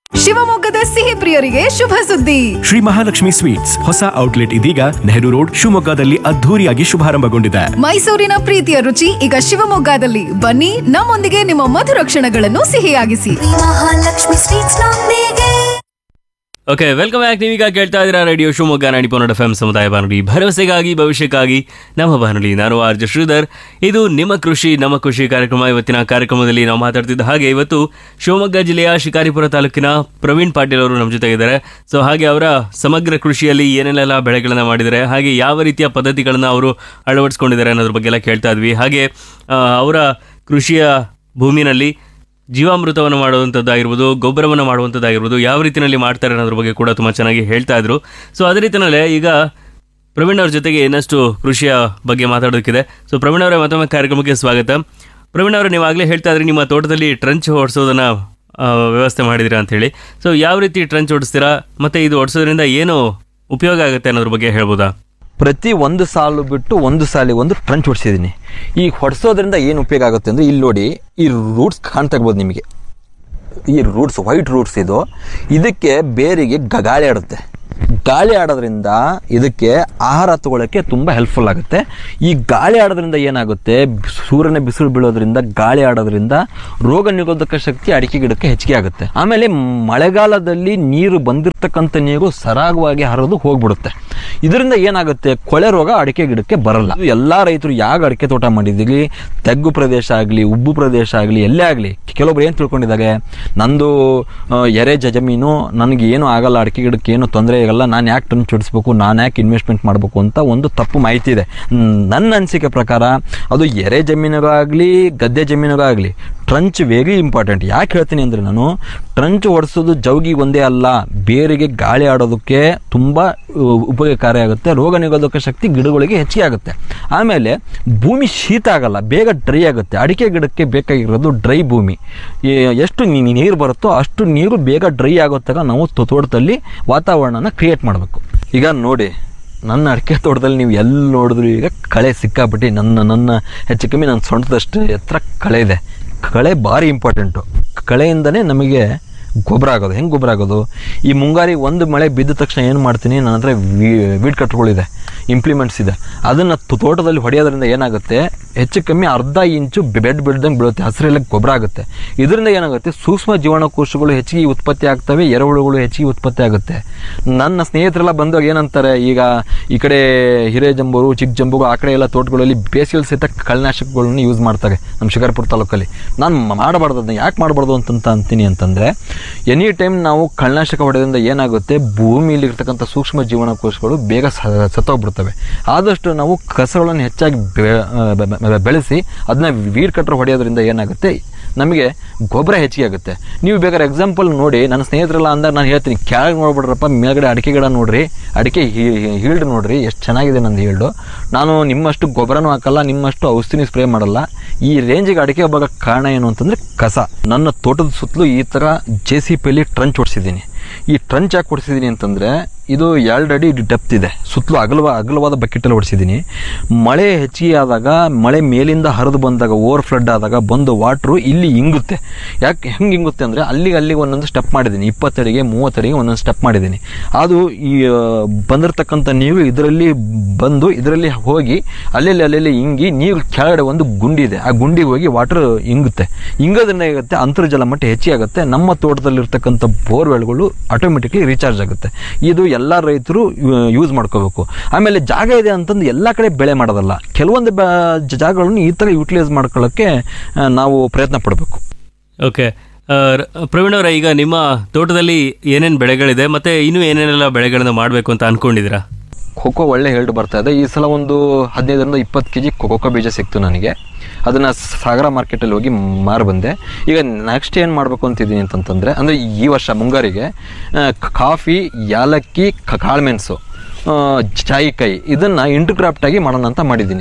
ಶಿವಮೊಗ್ಗದ ಸಿಹಿ ಪ್ರಿಯರಿಗೆ ಶುಭ ಸುದ್ದಿ ಶ್ರೀ ಮಹಾಲಕ್ಷ್ಮಿ ಸ್ವೀಟ್ಸ್ ಹೊಸ ಔಟ್ಲೆಟ್ ಇದೀಗ ನೆಹರು ರೋಡ್ ಶಿವಮೊಗ್ಗದಲ್ಲಿ ಅದ್ಧೂರಿಯಾಗಿ ಶುಭಾರಂಭಗೊಂಡಿದೆ ಮೈಸೂರಿನ ಪ್ರೀತಿಯ ರುಚಿ ಈಗ ಶಿವಮೊಗ್ಗದಲ್ಲಿ ಬನ್ನಿ ನಮ್ಮೊಂದಿಗೆ ನಿಮ್ಮ ಮಧುರ ಕ್ಷಣಗಳನ್ನು ಸಿಹಿಯಾಗಿಸಿ ಮಹಾಲಕ್ಷ್ಮಿ ಸ್ವೀಟ್ಸ್ ನೊಂದಿಗೆ ಓಕೆ ವೆಲ್ಕಮ್ ಬ್ಯಾಕ್ ನೀವೀಗ ಕೇಳ್ತಾ ಇದ್ದೀರಾ ರೇಡಿಯೋ ಶಿವಮೊಗ್ಗ ನಾಡಿ ಪೊನ್ನಡ ಎಫ್ ಸಮುದಾಯ ಬಾನುಲಿ ಭರವಸೆಗಾಗಿ ಭವಿಷ್ಯಕ್ಕಾಗಿ ನಮ್ಮ ಬಾನುಲಿ ನಾನು ಆರ್ ಜೆ ಶ್ರೀಧರ್ ಇದು ನಿಮ್ಮ ಕೃಷಿ ನಮ್ಮ ಕೃಷಿ ಕಾರ್ಯಕ್ರಮ ಇವತ್ತಿನ ಕಾರ್ಯಕ್ರಮದಲ್ಲಿ ನಾವು ಮಾತಾಡ್ತಿದ್ದ ಹಾಗೆ ಇವತ್ತು ಶಿವಮೊಗ್ಗ ಜಿಲ್ಲೆಯ ಶಿಕಾರಿಪುರ ತಾಲೂಕಿನ ಪ್ರವೀಣ್ ಪಾಟೀಲ್ ಅವರು ನಮ್ಮ ಜೊತೆಗಿದ್ದಾರೆ ಸೊ ಹಾಗೆ ಅವರ ಸಮಗ್ರ ಕೃಷಿಯಲ್ಲಿ ಏನೆಲ್ಲ ಬೆಳೆಗಳನ್ನ ಮಾಡಿದ್ದಾರೆ ಹಾಗೆ ಯಾವ ರೀತಿಯ ಪದ್ಧತಿಗಳನ್ನ ಅವರು ಅಳವಡಿಸ್ಕೊಂಡಿದ್ದಾರೆ ಅನ್ನೋದ್ರ ಬಗ್ಗೆ ಎಲ್ಲ ಕೇಳ್ತಾ ಇದ್ವಿ ಹಾಗೆ ಆ, ಅವರ ಕೃಷಿಯ ಭೂಮಿನಲ್ಲಿ ಜೀವಾಮೃತವನ್ನು ಮಾಡುವಂಥದ್ದಾಗಿರ್ಬೋದು ಗೊಬ್ಬರವನ್ನು ಮಾಡುವಂಥದ್ದಾಗಿರ್ಬೋದು ಯಾವ ರೀತಿಯಲ್ಲಿ ಮಾಡ್ತಾರೆ ಅನ್ನೋದ್ರ ಬಗ್ಗೆ ಕೂಡ ತುಂಬ ಚೆನ್ನಾಗಿ ಹೇಳ್ತಾ ಇದ್ರು ಸೊ ಅದೇ ರೀತಿಯಲ್ಲೇ ಈಗ ಪ್ರವೀಣ್ ಅವ್ರ ಜೊತೆಗೆ ಇನ್ನಷ್ಟು ಕೃಷಿಯ ಬಗ್ಗೆ ಮಾತಾಡೋದಕ್ಕಿದೆ ಸೊ ಪ್ರವೀಣ್ ಅವರೇ ಮತ್ತೊಮ್ಮೆ ಕಾರ್ಯಕ್ರಮಕ್ಕೆ ಸ್ವಾಗತ ಪ್ರವೀಣ್ ಅವರೇ ನೀವು ಆಗಲೇ ಹೇಳ್ತಾ ಇದ್ರಿ ನಿಮ್ಮ ತೋಟದಲ್ಲಿ ಟ್ರಂಚ್ ಹೊಡಿಸೋದನ್ನು ವ್ಯವಸ್ಥೆ ಮಾಡಿದ್ದೀರಾ ಅಂತೇಳಿ ಸೊ ಯಾವ ರೀತಿ ಟ್ರಂಚ್ ಹೊಡಿಸ್ತೀರಾ ಮತ್ತು ಇದು ಹೊಡಿಸೋದ್ರಿಂದ ಏನು ಉಪಯೋಗ ಆಗುತ್ತೆ ಅನ್ನೋದ್ರ ಬಗ್ಗೆ ಹೇಳ್ಬೋದಾ ಪ್ರತಿ ಒಂದು ಸಾಲು ಬಿಟ್ಟು ಒಂದು ಸಾಲಿಗೆ ಒಂದು ಟ್ರಂಚ್ ಹೊಡ್ಸಿದ್ದೀನಿ ಈ ಹೊಡ್ಸೋದ್ರಿಂದ ಏನು ಉಪಯೋಗ ಆಗುತ್ತೆ ಅಂದರೆ ಇಲ್ಲಿ ನೋಡಿ ಈ ರೂಟ್ಸ್ ಕಾಣ್ತಾ ಇರ್ಬೋದು ನಿಮಗೆ ಈ ರೂಟ್ಸ್ ವೈಟ್ ರೂಟ್ಸ್ ಇದು ಇದಕ್ಕೆ ಬೇರಿಗೆ ಗ- ಗಾಳಿ ಆಡುತ್ತೆ ಗಾಳಿ ಆಡೋದ್ರಿಂದ ಇದಕ್ಕೆ ಆಹಾರ ತಗೊಳ್ಳೋಕ್ಕೆ ತುಂಬ ಹೆಲ್ಪ್ಫುಲ್ ಆಗುತ್ತೆ ಈ ಗಾಳಿ ಆಡೋದ್ರಿಂದ ಏನಾಗುತ್ತೆ ಬ್- ಸೂರ್ಯನ ಬಿಸಿಲು ಬೀಳೋದ್ರಿಂದ ಗಾಳಿ ಆಡೋದ್ರಿಂದ ರೋಗ ನಿರೋಧಕ ಶಕ್ತಿ ಅಡಿಕೆ ಗಿಡಕ್ಕೆ ಹೆಚ್ಚಿಗೆ ಆಗುತ್ತೆ ಆಮೇಲೆ ಮಳೆಗಾಲದಲ್ಲಿ ನೀರು ಬಂದಿರತಕ್ಕಂಥ ನೀರು ಸರಾಗವಾಗಿ ಹರಿದು ಹೋಗ್ಬಿಡುತ್ತೆ ಇದರಿಂದ ಏನಾಗುತ್ತೆ ಕೊಳೆ ರೋಗ ಅಡಿಕೆ ಗಿಡಕ್ಕೆ ಬರಲ್ಲ ಇದು ಎಲ್ಲಾ ರೈತರು ಯಾವ ಅಡಿಕೆ ತೋಟ ಮಾಡಿದ್ದೀವಿ ತಗ್ಗು ಪ್ರದೇಶ ಆಗಲಿ ಉಬ್ಬು ಪ್ರದೇಶ ಆಗಲಿ ಎಲ್ಲೇ ಆಗಲಿ ಕೆಲವೊಬ್ರು ಏನು ತಿಳ್ಕೊಂಡಿದ್ದಾರೆ ನಂದು ಆ, ಎರೆ ಜ- ಜಮೀನು ನನಗೆ ಏನು ಆಗಲ್ಲ ಅಡಿಕೆ ಗಿಡಕ್ಕೆ ಏನು ತೊಂದರೆ ಆಗಲ್ಲ ನಾನು ಯಾಕೆ ಟನ್ ಚುಡಿಸ್ಬೇಕು ನಾನು ಯಾಕೆ ಇನ್ವೆಸ್ಟ್ಮೆಂಟ್ ಮಾಡಬೇಕು ಅಂತ ಒಂದು ತಪ್ಪು ಮಾಹಿತಿ ಇದೆ ಮ್, ನನ್ನ ಅನಿಸಿಕೆ ಪ್ರಕಾರ ಅದು ಎರೆ ಜಮೀನಿಗಾಗಲಿ ಗದ್ದೆ ಜಮೀನಿಗಾಗಲಿ ಟ್ರಂಚ್ ವೆರಿ ಇಂಪಾರ್ಟೆಂಟ್ ಯಾಕೆ ಹೇಳ್ತೀನಿ ಅಂದರೆ ನಾನು ಟ್ರಂಚ್ ಹೊಡೆಸೋದು ಜೌಗಿ ಒಂದೇ ಅಲ್ಲ ಬೇರಿಗೆ ಗಾಳಿ ಆಡೋದಕ್ಕೆ ತುಂಬ ಉಪಯೋಗಕಾರಿ ಆಗುತ್ತೆ ರೋಗ ನಿರೋಧಕ ಶಕ್ತಿ ಗಿಡಗಳಿಗೆ ಹೆಚ್ಚಿಗೆ ಆಗುತ್ತೆ ಆಮೇಲೆ ಭೂಮಿ ಶೀತ ಆಗಲ್ಲ ಬೇಗ ಡ್ರೈ ಆಗುತ್ತೆ ಅಡಿಕೆ ಗಿಡಕ್ಕೆ ಬೇಕಾಗಿರೋದು ಡ್ರೈ ಭೂಮಿ ಈ ಎಷ್ಟು ನೀ- ನೀರು ಬರುತ್ತೋ ಅಷ್ಟು ನೀರು ಬೇಗ ಡ್ರೈ ಆಗೋತ್ತಾಗ ನಾವು ತೋ- ತೋಟದಲ್ಲಿ ವಾತಾವರಣನ ಕ್ರಿಯೇಟ್ ಮಾಡಬೇಕು ಈಗ ನೋಡಿ ನನ್ನ ಅಡಿಕೆ ತೋಟದಲ್ಲಿ ನೀವು ಎಲ್ಲಿ ನೋಡಿದ್ರು ಈಗ ಕಳೆ ಸಿಕ್ಕಾಬಿಟ್ಟು ನನ್ನ ನನ್ನ ಹೆಚ್ಚು ಕಮ್ಮಿ ನನ್ನ ಸೊಂಟದಷ್ಟು ಎತ್ತರ ಕಳೆ ಇದೆ ಕಳೆ ಭಾರಿ ಇಂಪಾರ್ಟೆಂಟು ಕಳೆಯಿಂದನೇ ನಮಗೆ ಗೊಬ್ಬರ ಆಗೋದು ಹೆಂಗೆ ಗೊಬ್ಬರ ಆಗೋದು ಈ ಮುಂಗಾರಿ ಒಂದು ಮಳೆ ಬಿದ್ದ ತಕ್ಷಣ ಏನು ಮಾಡ್ತೀನಿ ನನ್ನ ಹತ್ರ ವೀಡ್ ಕಟ್ಗಳಿದೆ ಇಂಪ್ಲಿಮೆಂಟ್ಸ್ ಇದೆ ಅದನ್ನು ತೋಟದಲ್ಲಿ ಹೊಡೆಯೋದ್ರಿಂದ ಏನಾಗುತ್ತೆ ಹೆಚ್ಚು ಕಮ್ಮಿ ಅರ್ಧ ಇಂಚು ಬೆಡ್ ಬಿಡ್ದಂಗೆ ಬೀಳುತ್ತೆ ಹಸಿರೆಲ್ಲ ಗೊಬ್ಬರ ಆಗುತ್ತೆ ಇದರಿಂದ ಏನಾಗುತ್ತೆ ಸೂಕ್ಷ್ಮ ಜೀವನಕೋಶಗಳು ಹೆಚ್ಚಿಗೆ ಉತ್ಪತ್ತಿ ಆಗ್ತವೆ ಎರೆಹುಳುಗಳು ಹೆಚ್ಚಿಗೆ ಉತ್ಪತ್ತಿ ಆಗುತ್ತೆ ನನ್ನ ಸ್ನೇಹಿತರೆಲ್ಲ ಬಂದಾಗ ಏನಂತಾರೆ ಈಗ ಈ ಕಡೆ ಹಿರೇಜಂಬೂರು ಚಿಕ್ಕ ಜಂಬೂರು ಆ ಕಡೆ ಎಲ್ಲ ತೋಟಗಳಲ್ಲಿ ಬೇಸಿಗೆಯಲ್ಲಿ ಸಹಿತ ಕಳೆನಾಶಕಗಳನ್ನ ಯೂಸ್ ಮಾಡ್ತಾರೆ ನಮ್ಮ ಶಿಕಾರ್ಪುರ ತಾಲೂಕಲ್ಲಿ ನಾನು ಮಾಡಬಾರ್ದು ಅದನ್ನ ಯಾಕೆ ಮಾಡಬಾರ್ದು ಅಂತಂತ ಅಂತೀನಿ ಅಂತಂದರೆ ಎನಿ ಟೈಮ್ ನಾವು ಕಳೆನಾಶಕ ಹೊಡೆಯೋದ್ರಿಂದ ಏನಾಗುತ್ತೆ ಭೂಮಿಯಲ್ಲಿ ಇರ್ತಕ್ಕಂಥ ಸೂಕ್ಷ್ಮ ಜೀವನಕೋಶಗಳು ಬೇಗ ಸ- ಸತ್ತೋಗ್ಬಿಡ್ತವೆ ಆದಷ್ಟು ನಾವು ಕಸಗಳನ್ನು ಹೆಚ್ಚಾಗಿ ಬೆ- ಬೆ- ಬೆ- ಬೆಳೆಸಿ ಅದನ್ನ ವೀಡ್ ಕಟ್ರ್ ಹೊಡೆಯೋದ್ರಿಂದ ಏನಾಗುತ್ತೆ ನಮಗೆ ಗೊಬ್ಬರ ಹೆಚ್ಚಿಗೆ ಆಗುತ್ತೆ ನೀವು ಬೇಕಾದ್ರೆ ಎಕ್ಸಾಂಪಲ್ ನೋಡಿ ನನ್ನ ಸ್ನೇಹಿತರೆಲ್ಲ ಅಂದಾಗ ನಾನು ಹೇಳ್ತೀನಿ ಕೆಳಗೆ ನೋಡ್ಬಿಡ್ರಪ್ಪ ಮೇಲ್ಗಡೆ ಅಡಿಕೆ ಗಿಡ ನೋಡ್ರಿ ಅಡಿಕೆ ಹೀಲ್ಡ್ ನೋಡ್ರಿ ಎಷ್ಟು ಚೆನ್ನಾಗಿದೆ ನಂದು ಹೀಲ್ಡು ನಾನು ನಿಮ್ಮಷ್ಟು ಗೊಬ್ಬರನೂ ಹಾಕಲ್ಲ ನಿಮ್ಮಷ್ಟು ಔಷಧಿನಿ ಸ್ಪ್ರೇ ಮಾಡಲ್ಲ ಈ ರೇಂಜಿಗೆ ಅಡಿಕೆ ಹೋಗಕ್ಕೆ ಕಾರಣ ಏನು ಅಂತಂದರೆ ಕಸ ನನ್ನ ತೋಟದ ಸುತ್ತಲೂ ಈ ಥರ ಜೆ ಸಿ ಪಿಯಲ್ಲಿ ಟ್ರಂಚ್ ಹೊಡ್ಸಿದ್ದೀನಿ ಈ ಟ್ರಂಚ್ ಯಾಕೆ ಹೊಡ್ಸಿದ್ದೀನಿ ಅಂತಂದರೆ ಇದು ಎರಡು ಅಡಿ ಡೆಪ್ತ್ ಇದೆ ಸುತ್ತಲೂ ಅಗಲವ ಅಗಲವಾದ ಬಕೆಟಲ್ಲಿ ಹೊಡ್ಸಿದ್ದೀನಿ ಮಳೆ ಹೆಚ್ಚಿಗೆ ಆದಾಗ ಮಳೆ ಮೇಲಿಂದ ಹರಿದು ಬಂದಾಗ ಓವರ್ ಫ್ಲಡ್ ಆದಾಗ ಬಂದು ವಾಟ್ರು ಇಲ್ಲಿ ಇಂಗುತ್ತೆ ಯಾಕೆ ಹೆಂಗೆ ಇಂಗುತ್ತೆ ಅಂದರೆ ಅಲ್ಲಿಗೆ ಅಲ್ಲಿಗೆ ಒಂದೊಂದು ಸ್ಟೆಪ್ ಮಾಡಿದ್ದೀನಿ ಇಪ್ಪತ್ತಡಿಗೆ ಮೂವತ್ತಡಿಗೆ ಒಂದೊಂದು ಸ್ಟೆಪ್ ಮಾಡಿದ್ದೀನಿ ಅದು ಈ ಆ, ಬಂದಿರತಕ್ಕಂಥ ನೀರು ಇದರಲ್ಲಿ ಬಂದು ಇದರಲ್ಲಿ ಹೋಗಿ ಅಲ್ಲಲ್ಲಿ ಅಲ್ಲಲ್ಲಿ ಇಂಗಿ ನೀರು ಕೆಳಗಡೆ ಒಂದು ಗುಂಡಿ ಇದೆ ಆ ಗುಂಡಿಗೆ ಹೋಗಿ ವಾಟರ್ ಇಂಗುತ್ತೆ ಇಂಗೋದ್ರಿಂದ ಏನಾಗುತ್ತೆ ಅಂತರ್ಜಲ ಮಟ್ಟ ಹೆಚ್ಚಿಗೆ ಆಗುತ್ತೆ ನಮ್ಮ ತೋಟದಲ್ಲಿರ್ತಕ್ಕಂಥ ಬೋರ್ವೆಲ್ಗಳು ಆಟೋಮೆಟಿಕ್ಲಿ ರೀಚಾರ್ಜ್ ಆಗುತ್ತೆ ಇದು ಎಲ್ಲ ರೈತರು ಯೂಸ್ ಮಾಡ್ಕೋಬೇಕು ಆಮೇಲೆ ಜಾಗ ಇದೆ ಅಂತಂದು ಎಲ್ಲ ಕಡೆ ಬೆಳೆ ಮಾಡೋದಲ್ಲ ಕೆಲವೊಂದು ಬ- ಜಾಗಗಳನ್ನು ಈ ಥರ ಯೂಟಿಲೈಸ್ ಮಾಡ್ಕೊಳ್ಳೋಕ್ಕೆ ಆ, ನಾವು ಪ್ರಯತ್ನ ಪಡಬೇಕು ಓಕೆ ಪ್ರವೀಣ್ ಅವರೇ ಈಗ ನಿಮ್ಮ ತೋಟದಲ್ಲಿ ಏನೇನು ಬೆಳೆಗಳಿದೆ ಮತ್ತು ಇನ್ನೂ ಏನೇನೆಲ್ಲ ಬೆಳೆಗಳನ್ನ ಮಾಡಬೇಕು ಅಂತ ಅನ್ಕೊಂಡಿದ್ದೀರಾ ಖೋಖೋ ಒಳ್ಳೆ ಹೇಳ್ಡು ಬರ್ತಾ ಇದೆ ಈ ಸಲ ಒಂದು ಹದಿನೈದರಿಂದ ಇಪ್ಪತ್ತು ಕೆ ಜಿ ಖೋಖೋ ಬೀಜ ಸಿಕ್ತು ನನಗೆ ಅದನ್ನು ಸಾಗರ ಮಾರ್ಕೆಟಲ್ಲಿ ಹೋಗಿ ಮಾರು ಬಂದೆ ಈಗ ನೆಕ್ಸ್ಟ್ ಏನು ಮಾಡಬೇಕು ಅಂತಿದ್ದೀನಿ ಅಂತಂತಂದರೆ ಅಂದರೆ ಈ ವರ್ಷ ಮುಂಗಾರಿಗೆ ಆ, ಕಾಫಿ ಯಾಲಕ್ಕಿ ಕ- ಕಾಳುಮೆಣಸು ಆ, ಜಾಯಿಕಾಯಿ ಇದನ್ನು ಇಂಟರ್ಕ್ರಾಫ್ಟ್ ಆಗಿ ಮಾಡೋಣ ಅಂತ ಮಾಡಿದ್ದೀನಿ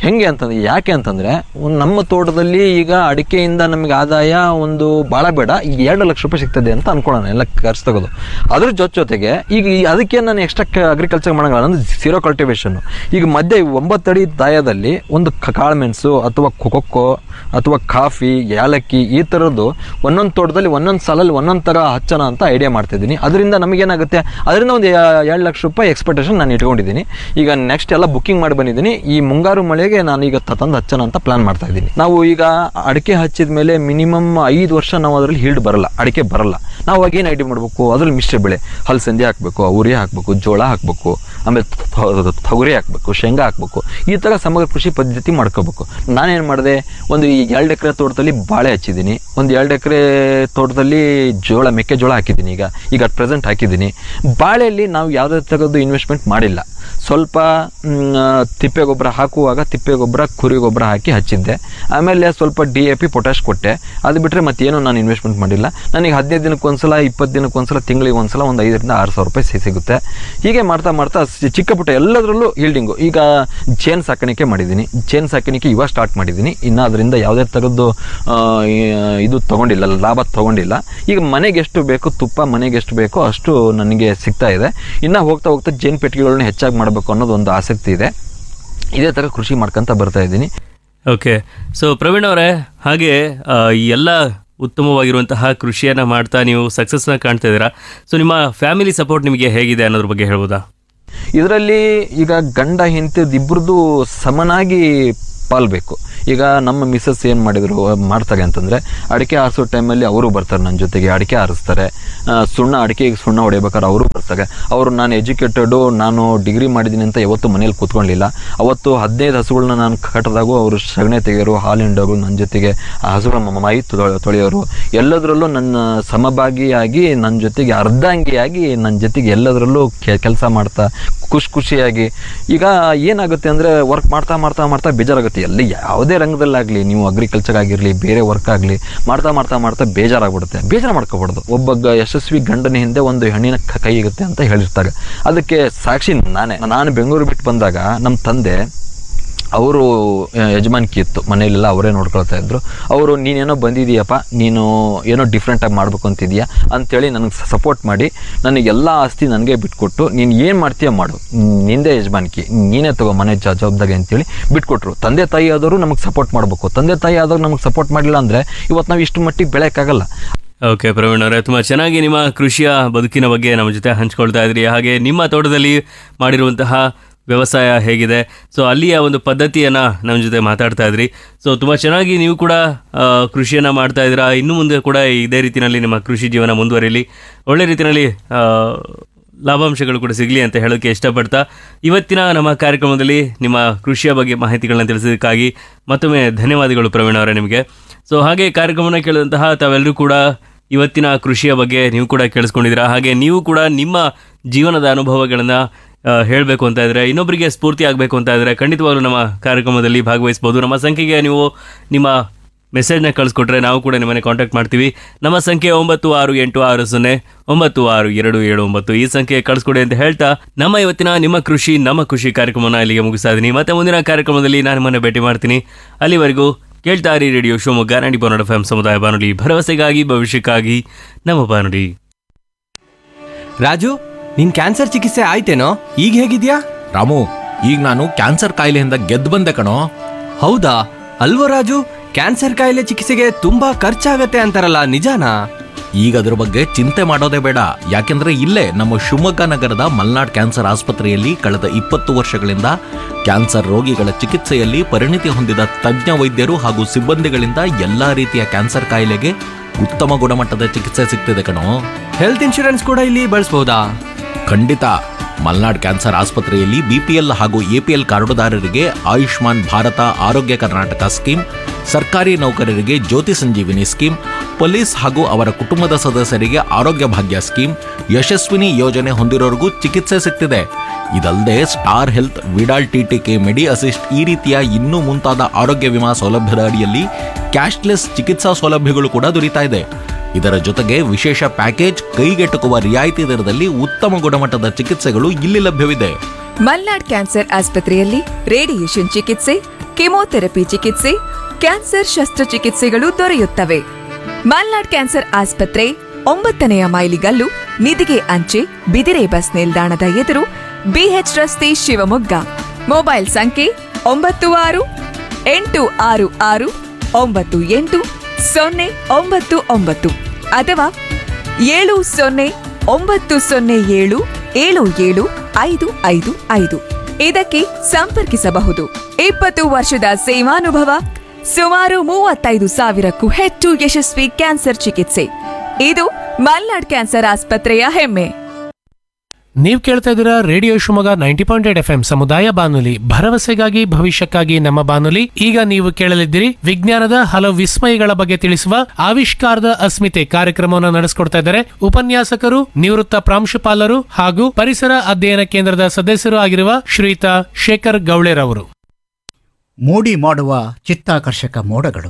ಹೆಂಗೆ ಅಂತಂದ್ರೆ ಯಾಕೆ ಅಂತಂದ್ರೆ ಒಂದ್ ನಮ್ಮ ತೋಟದಲ್ಲಿ ಈಗ ಅಡಿಕೆಯಿಂದ ನಮಗೆ ಆದಾಯ ಒಂದು ಭಾಳ ಬೇಡ ಈಗ ಎರಡು ಲಕ್ಷ ರೂಪಾಯಿ ಸಿಗ್ತದೆ ಅಂತ ಅನ್ಕೊಳ್ಳೋಣ ಎಲ್ಲ ಖರ್ಚು ತಗೋದು ಅದ್ರ ಜೊತೆ ಜೊತೆಗೆ ಈಗ ಈ- ಅದಕ್ಕೆ ನಾನು ಎಕ್ಸ್ಟ್ರಾ ಅಗ್ರಿಕಲ್ಚರ್ ಮಾಡೋಂಗಿಲ್ಲ ಅಂದ್ರೆ ಜೀರೋ ಕಲ್ಟಿವೇಶನ್ ಈಗ ಮಧ್ಯೆ ಒಂಬತ್ತಡಿ ದಾಯದಲ್ಲಿ ಒಂದು ಕ- ಕಾಳುಮೆಣಸು ಅಥವಾ ಕೊಕ್ಕೋ ಅಥವಾ ಕಾಫಿ ಏಲಕ್ಕಿ ಈ ಥರದ್ದು ಒಂದೊಂದು ತೋಟದಲ್ಲಿ ಒಂದೊಂದು ಸಾಲಲ್ಲಿ ಒಂದೊಂದು ಥರ ಹಚ್ಚೋಣ ಅಂತ ಐಡಿಯಾ ಮಾಡ್ತಿದ್ದೀನಿ ಅದರಿಂದ ನಮಗೇನಾಗುತ್ತೆ ಅದರಿಂದ ಒಂದು ಎರಡು ಲಕ್ಷ ರೂಪಾಯಿ ಎಕ್ಸ್ಪೆಕ್ಟೇಷನ್ ನಾನು ಇಟ್ಕೊಂಡಿದ್ದೀನಿ ಈಗ ನೆಕ್ಸ್ಟ್ ಎಲ್ಲ ಬುಕ್ಕಿಂಗ್ ಮಾಡಿ ಬಂದಿದ್ದೀನಿ ಈ ಮುಂಗಾರು ಮಳೆಗೆ ನಾನು ಈಗ ತ- ತಂದು ಹಚ್ಚೋಣ ಅಂತ ಪ್ಲಾನ್ ಮಾಡ್ತಾ ಇದ್ದೀನಿ ನಾವು ಈಗ ಅಡಿಕೆ ಹಚ್ಚಿದ ಮೇಲೆ ಮಿನಿಮಮ್ ಐದು ವರ್ಷ ನಾವು ಅದರಲ್ಲಿ ಹೀಲ್ಡ್ ಬರಲ್ಲ ಅಡಿಕೆ ಬರಲ್ಲ ನಾವು ಅವಾಗ ಏನು ಐಡಿಯಾ ಮಾಡಬೇಕು ಅದ್ರಲ್ಲಿ ಮಿಶ್ರ ಬೆಳೆ ಹಲಸಂದಿ ಹಾಕಬೇಕು ಉರಿ ಹಾಕಬೇಕು ಜೋಳ ಹಾಕಬೇಕು ಆಮೇಲೆ ತ- ತೊಗರಿ ಹಾಕಬೇಕು ಶೇಂಗಾ ಹಾಕಬೇಕು ಈ ಥರ ಸಮಗ್ರ ಕೃಷಿ ಪದ್ಧತಿ ಮಾಡ್ಕೋಬೇಕು ನಾನೇನು ಮಾಡಿದೆ ಒಂದು ಈ ಎರಡು ಎಕರೆ ತೋಟದಲ್ಲಿ ಬಾಳೆ ಹಚ್ಚಿದ್ದೀನಿ ಒಂದು ಎರಡು ಎಕರೆ ತೋಟದಲ್ಲಿ ಜೋಳ ಮೆಕ್ಕೆಜೋಳ ಹಾಕಿದ್ದೀನಿ ಈಗ ಈಗ ಅಟ್ ಪ್ರೆಸೆಂಟ್ ಹಾಕಿದ್ದೀನಿ ಬಾಳೆಯಲ್ಲಿ ನಾವು ಯಾವುದೇ ಥರದ್ದು ಇನ್ವೆಸ್ಟ್ಮೆಂಟ್ ಮಾಡಿಲ್ಲ ಸ್ವಲ್ಪ ಮ್, ತಿಪ್ಪೆ ಗೊಬ್ಬರ ಹಾಕುವಾಗ ತಿಪ್ಪೆ ಗೊಬ್ಬರ ಕುರಿ ಗೊಬ್ಬರ ಹಾಕಿ ಹಚ್ಚಿದ್ದೆ ಆಮೇಲೆ ಸ್ವಲ್ಪ ಡಿ ಎ ಪಿ ಪೊಟ್ಯಾಶ್ ಕೊಟ್ಟೆ ಅದು ಬಿಟ್ಟರೆ ಮತ್ತೇನು ನಾನು ಇನ್ವೆಸ್ಟ್ಮೆಂಟ್ ಮಾಡಿಲ್ಲ ನನಗೆ ಹದಿನೈದು ದಿನಕ್ಕೆ ಒಂದ್ಸಲ ಇಪ್ಪತ್ತು ದಿನಕ್ಕೆ ಒಂದ್ಸಲ ತಿಂಗಳಿಗೆ ಒಂದ್ಸಲ ಒಂದು ಐದರಿಂದ ಆರು ಸಾವಿರ ರೂಪಾಯಿ ಸಿ- ಸಿಗುತ್ತೆ ಹೀಗೆ ಮಾಡ್ತಾ ಮಾಡ್ತಾ ಸಿ- ಚಿಕ್ಕ ಪುಟ್ಟ ಎಲ್ಲದರಲ್ಲೂ ಈಲ್ಡಿಂಗು ಈಗ ಜೇನು ಸಾಕಾಣಿಕೆ ಮಾಡಿದ್ದೀನಿ ಜೇನು ಸಾಕಾಣಿಕೆ ಇವಾಗ ಸ್ಟಾರ್ಟ್ ಮಾಡಿದ್ದೀನಿ ಇನ್ನು ಅದರಿಂದ ಯಾವುದೇ ಥರದ್ದು ಆ, ಈ- ಇದು ತಗೊಂಡಿಲ್ಲ ಲಾಭ ತಗೊಂಡಿಲ್ಲ ಈಗ ಮನೆಗೆ ಎಷ್ಟು ಬೇಕು ತುಪ್ಪ ಮನೆಗೆ ಎಷ್ಟು ಬೇಕೋ ಅಷ್ಟು ನನಗೆ ಸಿಗ್ತಾ ಇದೆ ಇನ್ನು ಹೋಗ್ತಾ ಹೋಗ್ತಾ ಜೇನು ಪೆಟ್ಟಿಗೆಗಳನ್ನ ಹೆಚ್ಚಾಗಿ ಮಾಡಬೇಕು ಅನ್ನೋದು ಒಂದು ಆಸಕ್ತಿ ಇದೆ ಇದೇ ಥರ ಕೃಷಿ ಮಾಡ್ಕೊಂತ ಬರ್ತಾ ಇದ್ದೀನಿ ಓಕೆ ಸೊ ಪ್ರವೀಣ್ ಅವರೇ ಹಾಗೆ ಆ, ಈ ಎಲ್ಲ ಉತ್ತಮವಾಗಿರುವಂತಹ ಕೃಷಿಯನ್ನು ಮಾಡ್ತಾ ನೀವು ಸಕ್ಸಸ್ನ ಕಾಣ್ತಾ ಇದ್ದೀರಾ ಸೊ ನಿಮ್ಮ ಫ್ಯಾಮಿಲಿ ಸಪೋರ್ಟ್ ನಿಮಗೆ ಹೇಗಿದೆ ಅನ್ನೋದ್ರ ಬಗ್ಗೆ ಹೇಳ್ಬೋದಾ ಇದರಲ್ಲಿ ಈಗ ಗಂಡ ಹೆಂಡತಿ ಇಬ್ಬರದು ಸಮನಾಗಿ ಪಾಲ್ಬೇಕು ಈಗ ನಮ್ಮ ಮಿಸ್ಸಸ್ ಏನು ಮಾಡಿದ್ರು ಮಾಡ್ತಾರೆ ಅಂತಂದರೆ ಅಡಿಕೆ ಆರಿಸೋ ಟೈಮಲ್ಲಿ ಅವರು ಬರ್ತಾರೆ ನನ್ನ ಜೊತೆಗೆ ಅಡಿಕೆ ಆರಿಸ್ತಾರೆ ಆ, ಸುಣ್ಣ ಅಡಿಕೆಗೆ ಸುಣ್ಣ ಹೊಡಿಬೇಕಾದ್ರೆ ಅವರು ಬರ್ತಾರೆ ಅವರು ನಾನು ಎಜುಕೇಟೆಡು ನಾನು ಡಿಗ್ರಿ ಮಾಡಿದ್ದೀನಿ ಅಂತ ಯಾವತ್ತೂ ಮನೇಲಿ ಕೂತ್ಕೊಳ್ಳಿಲ್ಲ ಅವತ್ತು ಹದಿನೈದು ಹಸುಗಳನ್ನ ನಾನು ಕಟ್ಟಿದಾಗೂ ಅವರು ಸಗಣಿ ತೆಗೆಯೋರು ಹಾಲು ಹಿಂಡೋರು ನನ್ನ ಜೊತೆಗೆ ಆ ಹಸುಗಳ ಮ- ಮೈ ತೊಳೆ- ತೊಳೆಯೋರು ಎಲ್ಲದರಲ್ಲೂ ನನ್ನ ಸಮಭಾಗಿಯಾಗಿ ನನ್ನ ಜೊತೆಗೆ ಅರ್ಧಾಂಗಿಯಾಗಿ ನನ್ನ ಜೊತೆಗೆ ಎಲ್ಲದರಲ್ಲೂ ಕೆಲಸ ಮಾಡ್ತಾ ಖುಷಿ ಖುಷಿಯಾಗಿ ಈಗ ಏನಾಗುತ್ತೆ ಅಂದರೆ ವರ್ಕ್ ಮಾಡ್ತಾ ಮಾಡ್ತಾ ಮಾಡ್ತಾ ಬೇಜಾರಾಗುತ್ತೆ ಎಲ್ಲಿ ಯಾವುದೇ ರಂಗದಲ್ಲಾಗಲಿ ನೀವು ಅಗ್ರಿಕಲ್ಚರ್ ಆಗಿರಲಿ ಬೇರೆ ವರ್ಕ್ ಆಗಲಿ ಮಾಡ್ತಾ ಮಾಡ್ತಾ ಮಾಡ್ತಾ ಬೇಜಾರಾಗ್ಬಿಡುತ್ತೆ ಬೇಜಾರು ಮಾಡ್ಕೋಬಾರ್ದು ಒಬ್ಬ ಗ- ಯಶಸ್ವಿ ಗಂಡನ ಹಿಂದೆ ಒಂದು ಹೆಣ್ಣಿನ ಕ- ಕೈ ಇರುತ್ತೆ ಅಂತ ಹೇಳಿರ್ತಾರೆ ಅದಕ್ಕೆ ಸಾಕ್ಷಿ ನಾನೇ ನಾನು ಬೆಂಗಳೂರು ಬಿಟ್ಟು ಬಂದಾಗ ನಮ್ಮ ತಂದೆ ಅವರು ಯಜಮಾನ್ಕಿ ಇತ್ತು ಮನೆಯಲ್ಲೆಲ್ಲ ಅವರೇ ನೋಡ್ಕೊಳ್ತಾ ಇದ್ರು ಅವರು ನೀನೇನೋ ಬಂದಿದೀಯಪ್ಪ ನೀನು ಏನೋ ಡಿಫ್ರೆಂಟಾಗಿ ಮಾಡಬೇಕು ಅಂತಿದೀಯಾ ಅಂತೇಳಿ ನನಗೆ ಸಪೋರ್ಟ್ ಮಾಡಿ ನನಗೆ ಎಲ್ಲ ಆಸ್ತಿ ನನಗೆ ಬಿಟ್ಕೊಟ್ಟು ನೀನು ಏನು ಮಾಡ್ತೀಯ ಮಾಡು ನಿಂದೇ ಯಜಮಾನ್ಕಿ ನೀನೇ ತಗೋ ಮನೆ ಜ ಜವಾಬ್ದಾರಿ ಅಂತೇಳಿ ಬಿಟ್ಕೊಟ್ರು ತಂದೆ ತಾಯಿ ಆದವರು ನಮಗೆ ಸಪೋರ್ಟ್ ಮಾಡಬೇಕು ತಂದೆ ತಾಯಿ ಆದವ್ರು ನಮಗೆ ಸಪೋರ್ಟ್ ಮಾಡಿಲ್ಲ ಅಂದರೆ ಇವತ್ತು ನಾವು ಇಷ್ಟು ಮಟ್ಟಿಗೆ ಬೆಳೆಯೋಕ್ಕಾಗಲ್ಲ ಓಕೆ ಪ್ರವೀಣ್ ಅವರೇ ತುಂಬ ಚೆನ್ನಾಗಿ ನಿಮ್ಮ ಕೃಷಿಯ ಬದುಕಿನ ಬಗ್ಗೆ ನಮ್ಮ ಜೊತೆ ಹಂಚ್ಕೊಳ್ತಾ ಇದ್ರಿ ಹಾಗೆ ನಿಮ್ಮ ತೋಟದಲ್ಲಿ ಮಾಡಿರುವಂತಹ ವ್ಯವಸಾಯ ಹೇಗಿದೆ ಸೊ ಅಲ್ಲಿಯ ಒಂದು ಪದ್ಧತಿಯನ್ನು ನಮ್ಮ ಜೊತೆ ಮಾತಾಡ್ತಾ ಇದ್ರಿ ಸೊ ತುಂಬ ಚೆನ್ನಾಗಿ ನೀವು ಕೂಡ ಆ, ಕೃಷಿಯನ್ನು ಮಾಡ್ತಾ ಇದ್ದೀರಾ ಇನ್ನು ಮುಂದೆ ಕೂಡ ಇದೇ ರೀತಿಯಲ್ಲಿ ನಿಮ್ಮ ಕೃಷಿ ಜೀವನ ಮುಂದುವರಿಲಿ ಒಳ್ಳೆ ರೀತಿಯಲ್ಲಿ ಆ, ಲಾಭಾಂಶಗಳು ಕೂಡ ಸಿಗಲಿ ಅಂತ ಹೇಳೋಕ್ಕೆ ಇಷ್ಟಪಡ್ತಾ ಇವತ್ತಿನ ನಮ್ಮ ಕಾರ್ಯಕ್ರಮದಲ್ಲಿ ನಿಮ್ಮ ಕೃಷಿಯ ಬಗ್ಗೆ ಮಾಹಿತಿಗಳನ್ನ ತಿಳಿಸೋದಕ್ಕಾಗಿ ಮತ್ತೊಮ್ಮೆ ಧನ್ಯವಾದಗಳು ಪ್ರವೀಣ್ ಅವರೇ ನಿಮಗೆ ಸೊ ಹಾಗೆ ಕಾರ್ಯಕ್ರಮನ ಕೇಳಿದಂತಹ ತಾವೆಲ್ಲರೂ ಕೂಡ ಇವತ್ತಿನ ಕೃಷಿಯ ಬಗ್ಗೆ ನೀವು ಕೂಡ ಕೇಳಿಸ್ಕೊಂಡಿದ್ದೀರಾ ಹಾಗೆ ನೀವು ಕೂಡ ನಿಮ್ಮ ಜೀವನದ ಅನುಭವಗಳನ್ನು ಹೇಳಬೇಕು ಅಂತ ಇದ್ರೆ ಇನ್ನೊಬ್ಬರಿಗೆ ಸ್ಫೂರ್ತಿ ಆಗಬೇಕು ಅಂತ ಇದ್ರೆ ಖಂಡಿತವಾಗ್ಲೂ ನಮ್ಮ ಕಾರ್ಯಕ್ರಮದಲ್ಲಿ ಭಾಗವಹಿಸ್ಬೋದು ನಮ್ಮ ಸಂಖ್ಯೆಗೆ ನೀವು ನಿಮ್ಮ ಮೆಸೇಜ್ನ ಕಳಿಸ್ಕೊಟ್ರೆ ನಾವು ಕೂಡ ನಿಮ್ಮನೆ ಕಾಂಟ್ಯಾಕ್ಟ್ ಮಾಡ್ತೀವಿ ನಮ್ಮ ಸಂಖ್ಯೆ ಒಂಬತ್ತು ಆರು ಎಂಟು ಆರು ಸೊನ್ನೆ ಒಂಬತ್ತು ಆರು ಎರಡು ಏಳು ಒಂಬತ್ತು ಈ ಸಂಖ್ಯೆ ಕಳಿಸ್ಕೊಡಿ ಅಂತ ಹೇಳ್ತಾ ನಮ್ಮ ಇವತ್ತಿನ ನಿಮ್ಮ ಕೃಷಿ ನಮ್ಮ ಖುಷಿ ಕಾರ್ಯಕ್ರಮನ ಇಲ್ಲಿಗೆ ಮುಗಿಸ್ತಾ ಇದ್ದೀನಿ ಮತ್ತೆ ಮುಂದಿನ ಕಾರ್ಯಕ್ರಮದಲ್ಲಿ ನಾನು ನಿಮ್ಮನ್ನ ಭೇಟಿ ಮಾಡ್ತೀನಿ ಅಲ್ಲಿವರೆಗೂ ಕೇಳ್ತಾ ಇರಿ ರೇಡಿಯೋ ಶಿವಮೊಗ್ಗ ನಾಡಿ ಬಾನುಡಿ ಎಫ್ ಸಮುದಾಯ ಬಾನುಡಿ ಭರವಸೆಗಾಗಿ ಭವಿಷ್ಯಕ್ಕಾಗಿ ನಮ್ಮ ಬಾನುಡಿ ರಾಜು ನಿನ್ ಕ್ಯಾನ್ಸರ್ ಚಿಕಿತ್ಸೆ ಆಯ್ತೇನೋ ಈಗ ಹೇಗಿದ್ಯಾ ರಾಮು ಈಗ ನಾನು ಕ್ಯಾನ್ಸರ್ ಕಾಯಿಲೆಯಿಂದ ಗೆದ್ದು ಬಂದೆ ಕಣೋ ಹೌದಾ ಅಲ್ವೋ ರಾಜು ಕ್ಯಾನ್ಸರ್ ಕಾಯಿಲೆ ಚಿಕಿತ್ಸೆಗೆ ತುಂಬಾ ಖರ್ಚಾಗತ್ತೆ ಅಂತಾರಲ್ಲ ನಿಜಾನಾ ಈಗ ಅದ್ರ ಬಗ್ಗೆ ಚಿಂತೆ ಮಾಡೋದೇ ಬೇಡ ಯಾಕೆಂದ್ರೆ ಇಲ್ಲೇ ನಮ್ಮ ಶಿವಮೊಗ್ಗ ನಗರದ ಮಲ್ನಾಡ್ ಕ್ಯಾನ್ಸರ್ ಆಸ್ಪತ್ರೆಯಲ್ಲಿ ಕಳೆದ ಇಪ್ಪತ್ತು ವರ್ಷಗಳಿಂದ ಕ್ಯಾನ್ಸರ್ ರೋಗಿಗಳ ಚಿಕಿತ್ಸೆಯಲ್ಲಿ ಪರಿಣಿತಿ ಹೊಂದಿದ ತಜ್ಞ ವೈದ್ಯರು ಹಾಗೂ ಸಿಬ್ಬಂದಿಗಳಿಂದ ಎಲ್ಲಾ ರೀತಿಯ ಕ್ಯಾನ್ಸರ್ ಕಾಯಿಲೆಗೆ ಉತ್ತಮ ಗುಣಮಟ್ಟದ ಚಿಕಿತ್ಸೆ ಸಿಗ್ತಿದೆ ಕಣೋ ಹೆಲ್ತ್ ಇನ್ಶೂರೆನ್ಸ್ ಕೂಡ ಇಲ್ಲಿ ಬಳಸ್ಬೋದಾ ಖಂಡಿತ ಮಲ್ನಾಡ್ ಕ್ಯಾನ್ಸರ್ ಆಸ್ಪತ್ರೆಯಲ್ಲಿ ಬಿಪಿಎಲ್ ಹಾಗೂ ಎಪಿಎಲ್ ಕಾರ್ಡುದಾರರಿಗೆ ಆಯುಷ್ಮಾನ್ ಭಾರತ ಆರೋಗ್ಯ ಕರ್ನಾಟಕ ಸ್ಕೀಮ್ ಸರ್ಕಾರಿ ನೌಕರರಿಗೆ ಜ್ಯೋತಿ ಸಂಜೀವಿನಿ ಸ್ಕೀಮ್ ಪೊಲೀಸ್ ಹಾಗೂ ಅವರ ಕುಟುಂಬದ ಸದಸ್ಯರಿಗೆ ಆರೋಗ್ಯ ಭಾಗ್ಯ ಸ್ಕೀಮ್ ಯಶಸ್ವಿನಿ ಯೋಜನೆ ಹೊಂದಿರೋರಿಗೂ ಚಿಕಿತ್ಸೆ ಸಿಗ್ತಿದೆ ಇದಲ್ಲದೆ Star Health Vidal TTK Medi Assist ಈ ರೀತಿಯ ಇನ್ನೂ ಮುಂತಾದ ಆರೋಗ್ಯ ವಿಮಾ ಸೌಲಭ್ಯದ ಅಡಿಯಲ್ಲಿ ಕ್ಯಾಶ್ಲೆಸ್ ಚಿಕಿತ್ಸಾ ಸೌಲಭ್ಯಗಳು ಕೂಡ ದೊರೀತಾ ಇದೆ ಇದರ ಜೊತೆಗೆ ವಿಶೇಷ ಪ್ಯಾಕೇಜ್ ಕೈಗೆಟುಕುವ ರಿಯಾಯಿತಿ ದರದಲ್ಲಿ ಉತ್ತಮ ಗುಣಮಟ್ಟದ ಚಿಕಿತ್ಸೆಗಳು ಇಲ್ಲಿ ಲಭ್ಯವಿದೆ ಮಲ್ನಾಡ್ ಕ್ಯಾನ್ಸರ್ ಆಸ್ಪತ್ರೆಯಲ್ಲಿ ರೇಡಿಯೇಷನ್ ಚಿಕಿತ್ಸೆ ಕೆಮೊಥೆರಪಿ ಚಿಕಿತ್ಸೆ ಕ್ಯಾನ್ಸರ್ ಶಸ್ತ್ರಚಿಕಿತ್ಸೆಗಳು ದೊರೆಯುತ್ತವೆ ಮಲ್ನಾಡ್ ಕ್ಯಾನ್ಸರ್ ಆಸ್ಪತ್ರೆ ಒಂಬತ್ತನೆಯ ಮೈಲಿಗಲ್ಲು ನಿಧಿಗೆ ಅಂಚೆ ಬಿದಿರೆ ಬಸ್ ನಿಲ್ದಾಣದ ಎದುರು ಬಿಎಚ್ ರಸ್ತೆ ಶಿವಮೊಗ್ಗ ಮೊಬೈಲ್ ಸಂಖ್ಯೆ ಒಂಬತ್ತು ಆರು ಎಂಟು ಆರು ಆರು ಒಂಬತ್ತು ಎಂಟು ಸೊನ್ನೆ ಒಂಬತ್ತು ಒಂಬತ್ತು ಅಥವಾ ಏಳು ಸೊನ್ನೆ ಒಂಬತ್ತು ಸೊನ್ನೆ ಏಳು ಏಳು ಏಳು ಐದು ಐದು ಐದು ಇದಕ್ಕೆ ಸಂಪರ್ಕಿಸಬಹುದು ಇಪ್ಪತ್ತು ವರ್ಷದ ಸೇವಾನುಭವ ಸುಮಾರು ಮೂವತ್ತೈದು ಸಾವಿರಕ್ಕೂ ಹೆಚ್ಚು ಯಶಸ್ವಿ ಕ್ಯಾನ್ಸರ್ ಚಿಕಿತ್ಸೆ ಇದು ಮಲ್ನಾಡ್ ಕ್ಯಾನ್ಸರ್ ಆಸ್ಪತ್ರೆಯ ಹೆಮ್ಮೆ ನೀವು ಕೇಳ್ತಾ ಇದ್ದೀರಾ radio Shivamogga ninety point eight F M ಸಮುದಾಯ ಬಾನುಲಿ ಭರವಸೆಗಾಗಿ ಭವಿಷ್ಯಕ್ಕಾಗಿ ನಮ್ಮ ಬಾನುಲಿ ಈಗ ನೀವು ಕೇಳಲಿದ್ದೀರಿ ವಿಜ್ಞಾನದ ಹಲವು ವಿಸ್ಮಯಗಳ ಬಗ್ಗೆ ತಿಳಿಸುವ ಆವಿಷ್ಕಾರದ ಅಸ್ಮಿತೆ ಕಾರ್ಯಕ್ರಮವನ್ನು ನಡೆಸಿಕೊಡ್ತಾ ಇದ್ದಾರೆ ಉಪನ್ಯಾಸಕರು ನಿವೃತ್ತ ಪ್ರಾಂಶುಪಾಲರು ಹಾಗೂ ಪರಿಸರ ಅಧ್ಯಯನ ಕೇಂದ್ರದ ಸದಸ್ಯರು ಆಗಿರುವ ಶ್ರೀಯುತ ಶೇಖರ್ ಗೌಳೆರವರು ಮೋಡಿ ಮಾಡುವ ಚಿತ್ತಾಕರ್ಷಕ ಮೋಡಗಳು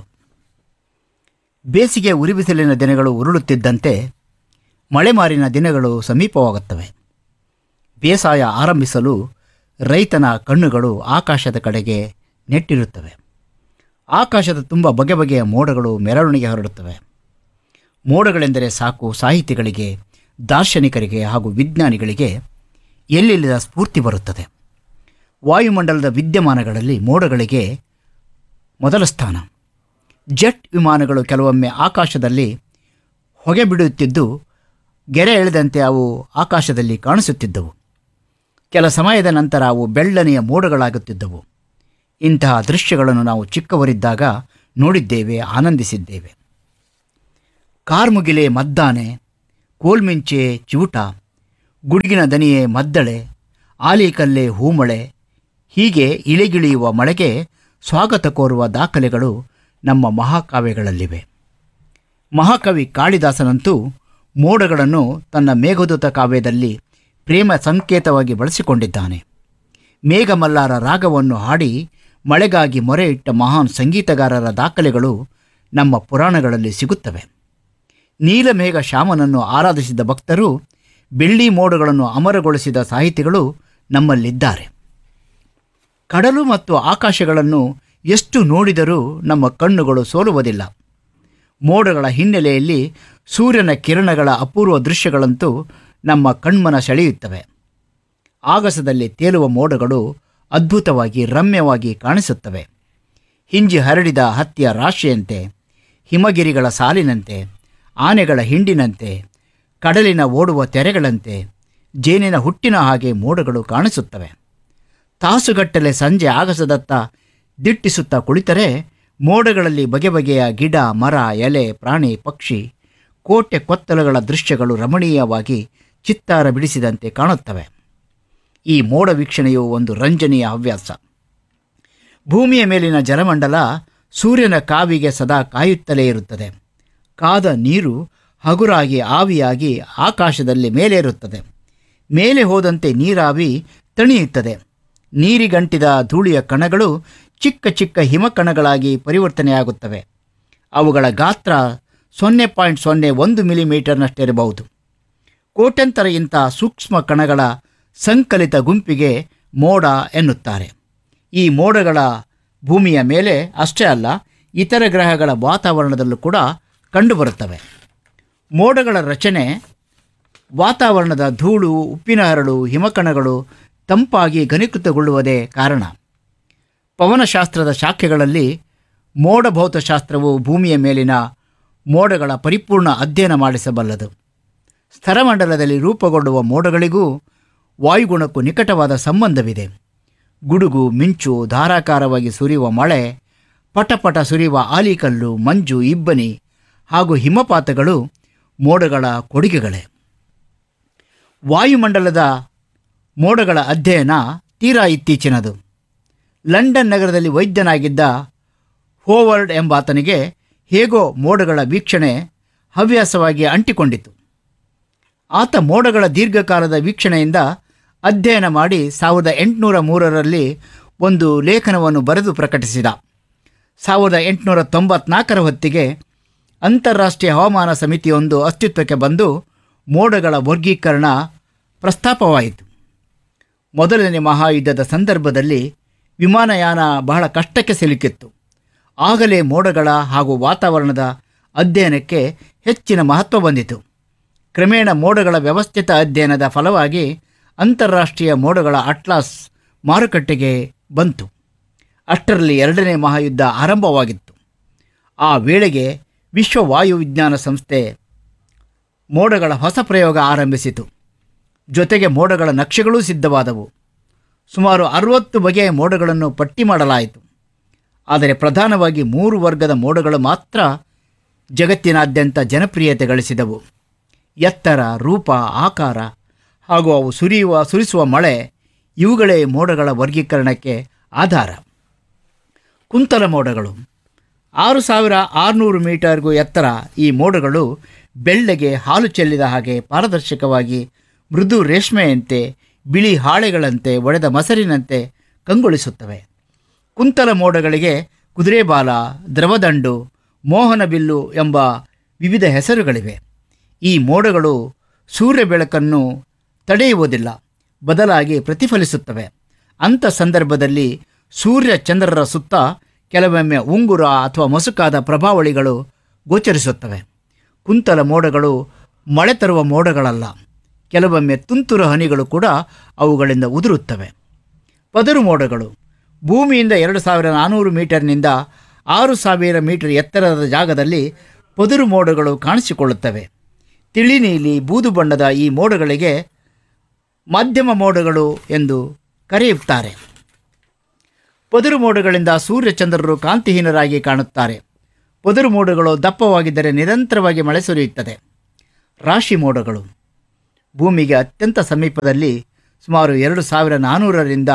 ಬೇಸಿಗೆ ಉರಿಬಿಸಿಲಿನ ದಿನಗಳು ಉರುಳುತ್ತಿದ್ದಂತೆ ಮಳೆಮಾರಿನ ದಿನಗಳು ಸಮೀಪವಾಗುತ್ತವೆ ಬೇಸಾಯ ಆರಂಭಿಸಲು ರೈತನ ಕಣ್ಣುಗಳು ಆಕಾಶದ ಕಡೆಗೆ ನೆಟ್ಟಿರುತ್ತವೆ ಆಕಾಶದ ತುಂಬ ಬಗೆ ಬಗೆಯ ಮೋಡಗಳು ಮೆರವಣಿಗೆ ಹೊರಡುತ್ತವೆ ಮೋಡಗಳೆಂದರೆ ಸಾಕು ಸಾಹಿತಿಗಳಿಗೆ ದಾರ್ಶನಿಕರಿಗೆ ಹಾಗೂ ವಿಜ್ಞಾನಿಗಳಿಗೆ ಎಲ್ಲಿಲ್ಲದ ಸ್ಫೂರ್ತಿ ಬರುತ್ತದೆ ವಾಯುಮಂಡಲದ ವಿದ್ಯಮಾನಗಳಲ್ಲಿ ಮೋಡಗಳಿಗೆ ಮೊದಲ ಸ್ಥಾನ ಜೆಟ್ ವಿಮಾನಗಳು ಕೆಲವೊಮ್ಮೆ ಆಕಾಶದಲ್ಲಿ ಹೊಗೆ ಬಿಡುತ್ತಿದ್ದು ಗೆರೆ ಎಳೆದಂತೆ ಅವು ಆಕಾಶದಲ್ಲಿ ಕಾಣಿಸುತ್ತಿದ್ದವು ಕೆಲ ಸಮಯದ ನಂತರ ಅವು ಬೆಳ್ಳನೆಯ ಮೋಡಗಳಾಗುತ್ತಿದ್ದವು ಇಂತಹ ದೃಶ್ಯಗಳನ್ನು ನಾವು ಚಿಕ್ಕವರಿದ್ದಾಗ ನೋಡಿದ್ದೇವೆ ಆನಂದಿಸಿದ್ದೇವೆ ಕಾರ್ಮುಗಿಲೆ ಮದ್ದಾನೆ ಕೋಲ್ಮಿಂಚೆ ಚಿವುಟ ಗುಡುಗಿನ ದನಿಯೇ ಮದ್ದಳೆ ಆಲಿಕಲ್ಲೆ ಹೂಮಳೆ ಹೀಗೆ ಇಳೆಗಿಳಿಯುವ ಮಳೆಗೆ ಸ್ವಾಗತ ಕೋರುವ ದಾಖಲೆಗಳು ನಮ್ಮ ಮಹಾಕಾವ್ಯಗಳಲ್ಲಿವೆ ಮಹಾಕವಿ ಕಾಳಿದಾಸನಂತೂ ಮೋಡಗಳನ್ನು ತನ್ನ ಮೇಘದೂತ ಕಾವ್ಯದಲ್ಲಿ ಪ್ರೇಮ ಸಂಕೇತವಾಗಿ ಬಳಸಿಕೊಂಡಿದ್ದಾನೆ ಮೇಘಮಲ್ಲಾರ ರಾಗವನ್ನು ಹಾಡಿ ಮಳೆಗಾಗಿ ಮೊರೆ ಇಟ್ಟ ಮಹಾನ್ ಸಂಗೀತಗಾರರ ದಾಖಲೆಗಳು ನಮ್ಮ ಪುರಾಣಗಳಲ್ಲಿ ಸಿಗುತ್ತವೆ ನೀಲಮೇಘ ಶ್ಯಾಮನನ್ನು ಆರಾಧಿಸಿದ ಭಕ್ತರು ಬೆಳ್ಳಿ ಮೋಡಗಳನ್ನು ಅಮರಗೊಳಿಸಿದ ಸಾಹಿತಿಗಳು ನಮ್ಮಲ್ಲಿದ್ದಾರೆ ಕಡಲು ಮತ್ತು ಆಕಾಶಗಳನ್ನು ಎಷ್ಟು ನೋಡಿದರೂ ನಮ್ಮ ಕಣ್ಣುಗಳು ಸೋಲುವುದಿಲ್ಲ ಮೋಡಗಳ ಹಿನ್ನೆಲೆಯಲ್ಲಿ ಸೂರ್ಯನ ಕಿರಣಗಳ ಅಪೂರ್ವ ದೃಶ್ಯಗಳಂತೂ ನಮ್ಮ ಕಣ್ಮನ ಸೆಳೆಯುತ್ತವೆ ಆಗಸದಲ್ಲಿ ತೇಲುವ ಮೋಡಗಳು ಅದ್ಭುತವಾಗಿ ರಮ್ಯವಾಗಿ ಕಾಣಿಸುತ್ತವೆ ಹಿಂಜಿ ಹರಡಿದ ಹತ್ತಿಯ ರಾಶಿಯಂತೆ ಹಿಮಗಿರಿಗಳ ಸಾಲಿನಂತೆ ಆನೆಗಳ ಹಿಂಡಿನಂತೆ ಕಡಲಿನ ಓಡುವ ತೆರೆಗಳಂತೆ ಜೇನಿನ ಹುಟ್ಟಿನ ಹಾಗೆ ಮೋಡಗಳು ಕಾಣಿಸುತ್ತವೆ ತಾಸುಗಟ್ಟಲೆ ಸಂಜೆ ಆಗಸದತ್ತ ದಿಟ್ಟಿಸುತ್ತಾ ಕುಳಿತರೆ ಮೋಡಗಳಲ್ಲಿ ಬಗೆ ಬಗೆಯ ಗಿಡ ಮರ ಎಲೆ ಪ್ರಾಣಿ ಪಕ್ಷಿ ಕೋಟೆ ಕೊತ್ತಲಗಳ ದೃಶ್ಯಗಳು ರಮಣೀಯವಾಗಿ ಚಿತ್ತಾರ ಬಿಡಿಸಿದಂತೆ ಕಾಣುತ್ತವೆ ಈ ಮೋಡ ವೀಕ್ಷಣೆಯು ಒಂದು ರಂಜನೀಯ ಹವ್ಯಾಸ ಭೂಮಿಯ ಮೇಲಿನ ಜಲಮಂಡಲ ಸೂರ್ಯನ ಕಾವಿಗೆ ಸದಾ ಕಾಯುತ್ತಲೇ ಇರುತ್ತದೆ ಕಾದ ನೀರು ಹಗುರಾಗಿ ಆವಿಯಾಗಿ ಆಕಾಶದಲ್ಲಿ ಮೇಲೇರುತ್ತದೆ ಮೇಲೆ ಹೋದಂತೆ ನೀರಾವಿ ತಣಿಯುತ್ತದೆ ನೀರಿಗಂಟಿದ ಧೂಳಿಯ ಕಣಗಳು ಚಿಕ್ಕ ಚಿಕ್ಕ ಹಿಮಕಣಗಳಾಗಿ ಪರಿವರ್ತನೆಯಾಗುತ್ತವೆ ಅವುಗಳ ಗಾತ್ರ ಸೊನ್ನೆ ಪಾಯಿಂಟ್ ಸೊನ್ನೆ ಒಂದು ಮಿಲಿಮೀಟರ್ನಷ್ಟಿರಬಹುದು ಕೋಟ್ಯಂತರ ಇಂಥ ಸೂಕ್ಷ್ಮ ಕಣಗಳ ಸಂಕಲಿತ ಗುಂಪಿಗೆ ಮೋಡ ಎನ್ನುತ್ತಾರೆ ಈ ಮೋಡಗಳ ಭೂಮಿಯ ಮೇಲೆ ಅಷ್ಟೇ ಅಲ್ಲ ಇತರ ಗ್ರಹಗಳ ವಾತಾವರಣದಲ್ಲೂ ಕೂಡ ಕಂಡುಬರುತ್ತವೆ ಮೋಡಗಳ ರಚನೆ ವಾತಾವರಣದ ಧೂಳು ಉಪ್ಪಿನ ಹರಳು ಹಿಮಕಣಗಳು ತಂಪಾಗಿ ಘನೀಕೃತಗೊಳ್ಳುವುದೇ ಕಾರಣ ಪವನಶಾಸ್ತ್ರದ ಶಾಖೆಗಳಲ್ಲಿ ಮೋಡ ಭೌತಶಾಸ್ತ್ರವು ಭೂಮಿಯ ಮೇಲಿನ ಮೋಡಗಳ ಪರಿಪೂರ್ಣ ಅಧ್ಯಯನ ಮಾಡಿಸಬಲ್ಲದು ಸ್ಥರಮಂಡಲದಲ್ಲಿ ರೂಪುಗೊಳ್ಳುವ ಮೋಡಗಳಿಗೂ ವಾಯುಗುಣಕ್ಕೂ ನಿಕಟವಾದ ಸಂಬಂಧವಿದೆ ಗುಡುಗು ಮಿಂಚು ಧಾರಾಕಾರವಾಗಿ ಸುರಿಯುವ ಮಳೆ ಪಟಪಟ ಸುರಿಯುವ ಆಲಿಕಲ್ಲು ಮಂಜು ಇಬ್ಬನಿ ಹಾಗೂ ಹಿಮಪಾತಗಳು ಮೋಡಗಳ ಕೊಡುಗೆಗಳೇ ವಾಯುಮಂಡಲದ ಮೋಡಗಳ ಅಧ್ಯಯನ ತೀರಾ ಇತ್ತೀಚಿನದು ಲಂಡನ್ ನಗರದಲ್ಲಿ ವೈದ್ಯನಾಗಿದ್ದ ಹೋವರ್ಡ್ ಎಂಬಾತನಿಗೆ ಹೇಗೋ ಮೋಡಗಳ ವೀಕ್ಷಣೆ ಹವ್ಯಾಸವಾಗಿ ಅಂಟಿಕೊಂಡಿತು ಆತ ಮೋಡಗಳ ದೀರ್ಘಕಾಲದ ವೀಕ್ಷಣೆಯಿಂದ ಅಧ್ಯಯನ ಮಾಡಿ ಸಾವಿರದ ಎಂಟುನೂರ ಮೂರರಲ್ಲಿ ಒಂದು ಲೇಖನವನ್ನು ಬರೆದು ಪ್ರಕಟಿಸಿದ ಸಾವಿರದ ಎಂಟುನೂರ ತೊಂಬತ್ನಾಲ್ಕರ ಹೊತ್ತಿಗೆ ಅಂತಾರಾಷ್ಟ್ರೀಯ ಹವಾಮಾನ ಸಮಿತಿಯೊಂದು ಅಸ್ತಿತ್ವಕ್ಕೆ ಬಂದು ಮೋಡಗಳ ವರ್ಗೀಕರಣ ಪ್ರಸ್ತಾಪವಾಯಿತು ಮೊದಲನೇ ಮಹಾಯುದ್ಧದ ಸಂದರ್ಭದಲ್ಲಿ ವಿಮಾನಯಾನ ಬಹಳ ಕಷ್ಟಕ್ಕೆ ಸಿಲುಕಿತ್ತು ಆಗಲೇ ಮೋಡಗಳ ಹಾಗೂ ವಾತಾವರಣದ ಅಧ್ಯಯನಕ್ಕೆ ಹೆಚ್ಚಿನ ಮಹತ್ವ ಬಂದಿತು ಕ್ರಮೇಣ ಮೋಡಗಳ ವ್ಯವಸ್ಥಿತ ಅಧ್ಯಯನದ ಫಲವಾಗಿ ಅಂತಾರಾಷ್ಟ್ರೀಯ ಮೋಡಗಳ ಅಟ್ಲಾಸ್ ಮಾರುಕಟ್ಟೆಗೆ ಬಂತು ಅಷ್ಟರಲ್ಲಿ ಎರಡನೇ ಮಹಾಯುದ್ಧ ಆರಂಭವಾಗಿತ್ತು ಆ ವೇಳೆಗೆ ವಿಶ್ವ ವಾಯುವಿಜ್ಞಾನ ಸಂಸ್ಥೆ ಮೋಡಗಳ ಹೊಸ ಪ್ರಯೋಗ ಆರಂಭಿಸಿತು ಜೊತೆಗೆ ಮೋಡಗಳ ನಕ್ಷೆಗಳೂ ಸಿದ್ಧವಾದವು ಸುಮಾರು ಅರವತ್ತು ಬಗೆಯ ಮೋಡಗಳನ್ನು ಪಟ್ಟಿ ಮಾಡಲಾಯಿತು ಆದರೆ ಪ್ರಧಾನವಾಗಿ ಮೂರು ವರ್ಗದ ಮೋಡಗಳು ಮಾತ್ರ ಜಗತ್ತಿನಾದ್ಯಂತ ಜನಪ್ರಿಯತೆ ಗಳಿಸಿದವು ಎತ್ತರ ರೂಪ ಆಕಾರ ಹಾಗೂ ಅವು ಸುರಿಯುವ ಸುರಿಸುವ ಮಳೆ ಇವುಗಳೇ ಮೋಡಗಳ ವರ್ಗೀಕರಣಕ್ಕೆ ಆಧಾರ ಕುಂತಲ ಮೋಡಗಳು ಆರು ಸಾವಿರ ಆರುನೂರು ಮೀಟರ್ಗೂ ಎತ್ತರ ಈ ಮೋಡಗಳು ಬೆಳ್ಳಗೆ ಹಾಲು ಚೆಲ್ಲಿದ ಹಾಗೆ ಪಾರದರ್ಶಕವಾಗಿ ಮೃದು ರೇಷ್ಮೆಯಂತೆ ಬಿಳಿ ಹಾಳೆಗಳಂತೆ ಒಡೆದ ಮೊಸರಿನಂತೆ ಕಂಗೊಳಿಸುತ್ತವೆ ಕುಂತಲ ಮೋಡಗಳಿಗೆ ಕುದುರೆಬಾಲ ದ್ರವದಂಡು ಮೋಹನ ಬಿಲ್ಲು ಎಂಬ ವಿವಿಧ ಹೆಸರುಗಳಿವೆ ಈ ಮೋಡಗಳು ಸೂರ್ಯ ಬೆಳಕನ್ನು ತಡೆಯುವುದಿಲ್ಲ ಬದಲಾಗಿ ಪ್ರತಿಫಲಿಸುತ್ತವೆ ಅಂಥ ಸಂದರ್ಭದಲ್ಲಿ ಸೂರ್ಯ ಚಂದ್ರರ ಸುತ್ತ ಕೆಲವೊಮ್ಮೆ ಉಂಗುರ ಅಥವಾ ಮಸುಕಾದ ಪ್ರಭಾವಳಿಗಳು ಗೋಚರಿಸುತ್ತವೆ ಕುಂತಲ ಮೋಡಗಳು ಮಳೆ ತರುವ ಮೋಡಗಳಲ್ಲ ಕೆಲವೊಮ್ಮೆ ತುಂತುರು ಹನಿಗಳು ಕೂಡ ಅವುಗಳಿಂದ ಉದುರುತ್ತವೆ ಪದರು ಮೋಡಗಳು ಭೂಮಿಯಿಂದ ಎರಡು ಸಾವಿರ ನಾನ್ನೂರು ಮೀಟರ್ನಿಂದ ಆರು ಸಾವಿರ ಮೀಟರ್ ಎತ್ತರದ ಜಾಗದಲ್ಲಿ ಪದರು ಮೋಡಗಳು ಕಾಣಿಸಿಕೊಳ್ಳುತ್ತವೆ ತಿಳಿ ನೀಲಿ ಬೂದು ಬಣ್ಣದ ಈ ಮೋಡಗಳಿಗೆ ಮಧ್ಯಮ ಮೋಡಗಳು ಎಂದು ಕರೆಯುತ್ತಾರೆ ಪದರು ಮೋಡಗಳಿಂದ ಸೂರ್ಯಚಂದ್ರರು ಕಾಂತಿಹೀನರಾಗಿ ಕಾಣುತ್ತಾರೆ ಪದರು ಮೋಡಗಳು ದಪ್ಪವಾಗಿದ್ದರೆ ನಿರಂತರವಾಗಿ ಮಳೆ ಸುರಿಯುತ್ತದೆ ರಾಶಿ ಮೋಡಗಳು ಭೂಮಿಗೆ ಅತ್ಯಂತ ಸಮೀಪದಲ್ಲಿ ಸುಮಾರು ಎರಡು ಸಾವಿರ ನಾನ್ನೂರರಿಂದ